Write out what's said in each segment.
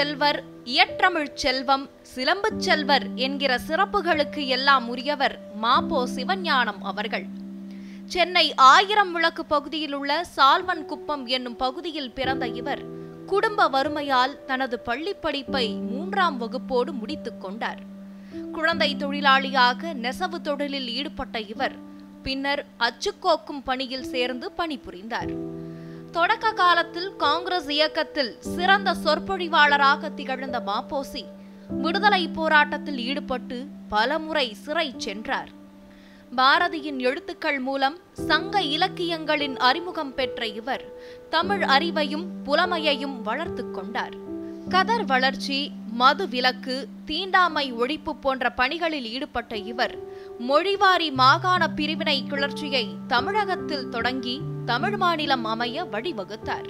செல்வர் இயற்றமிழ்ச் செல்வம் சிலம்புச் செல்வர் என்கிற சிறப்புகளுக்கு எல்லாம் உரியவர் மாப்போ சிவஞானம் அவர்கள் சென்னை ஆயிரம் விளக்கு பகுதியில் உள்ள சால்வன் குப்பம் என்னும் பகுதியில் பிறந்த இவர் குடும்ப வறுமையால் தனது பள்ளிப் படிப்பை மூன்றாம் வகுப்போடு முடித்துக் கொண்டார் குழந்தை தொழிலாளியாக நெசவு தொழிலில் ஈடுபட்ட இவர் பின்னர் அச்சுக்கோக்கும் பணியில் சேர்ந்து பணிபுரிந்தார் தொடக்க காலத்தில் காங்கிரஸ் இயக்கத்தில் சிறந்த சொற்பொழிவாளராக திகழ்ந்த மாப்போசி விடுதலை போராட்டத்தில் ஈடுபட்டு பலமுறை சிறை சென்றார் பாரதியின் எழுத்துக்கள் மூலம் சங்க இலக்கியங்களின் அறிமுகம் பெற்ற இவர் தமிழ் அறிவையும் புலமையையும் வளர்த்துக் கொண்டார் கதர் வளர்ச்சி மது விலக்கு தீண்டாமை ஒழிப்பு போன்ற பணிகளில் ஈடுபட்ட இவர் மொழிவாரி மாகாண பிரிவினை கிளர்ச்சியை தமிழகத்தில் தொடங்கி தமிழ் மாநிலம் அமைய வழிவகுத்தார்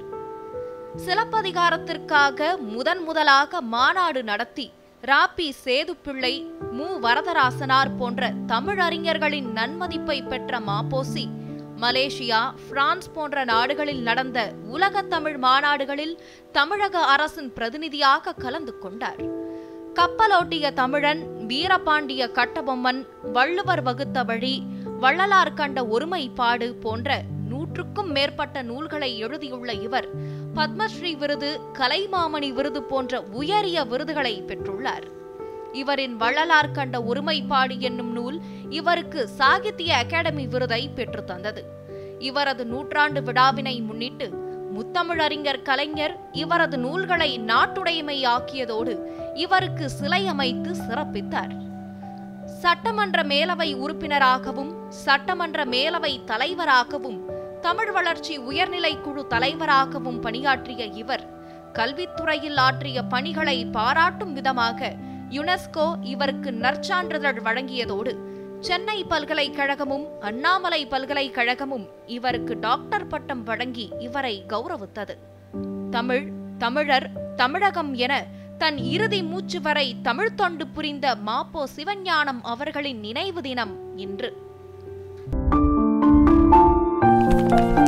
சிலப்பதிகாரத்திற்காக முதன் முதலாக மாநாடு நடத்தி ராப்பி சேதுப்பிள்ளை மு வரதராசனார் போன்ற தமிழறிஞர்களின் நன்மதிப்பை பெற்ற மாப்போசி மலேசியா பிரான்ஸ் போன்ற நாடுகளில் நடந்த உலக தமிழ் மாநாடுகளில் தமிழக அரசின் பிரதிநிதியாக கலந்து கொண்டார் கப்பலோட்டிய தமிழன் வீரபாண்டிய கட்டபொம்மன் வள்ளுவர் வகுத்த வழி வள்ளலார் கண்ட ஒருமைப்பாடு போன்ற நூற்றுக்கும் மேற்பட்ட நூல்களை எழுதியுள்ள இவர் பத்மஸ்ரீ விருது கலைமாமணி விருது போன்ற உயரிய விருதுகளை பெற்றுள்ளார் இவரின் வள்ளலார் கண்ட ஒருமைப்பாடு என்னும் நூல் இவருக்கு சாகித்ய அகாடமி விருதை பெற்று தந்தது இவரது நூற்றாண்டு விழாவினை முன்னிட்டு முத்தமிழறிஞர் கலைஞர் இவரது நூல்களை நாட்டுடைமையாக்கியதோடு இவருக்கு சிலை அமைத்து சிறப்பித்தார் சட்டமன்ற மேலவை உறுப்பினராகவும் சட்டமன்ற மேலவை தலைவராகவும் தமிழ் வளர்ச்சி உயர்நிலை குழு தலைவராகவும் பணியாற்றிய இவர் கல்வித்துறையில் ஆற்றிய பணிகளை பாராட்டும் விதமாக யுனெஸ்கோ இவருக்கு நற்சான்றிதழ் வழங்கியதோடு சென்னை பல்கலைக்கழகமும் அண்ணாமலை பல்கலைக்கழகமும் இவருக்கு டாக்டர் பட்டம் வழங்கி இவரை கௌரவித்தது தமிழ் தமிழர் தமிழகம் என தன் இறுதி மூச்சு வரை தமிழ் தொண்டு புரிந்த மாப்போ சிவஞானம் அவர்களின் நினைவு தினம் இன்று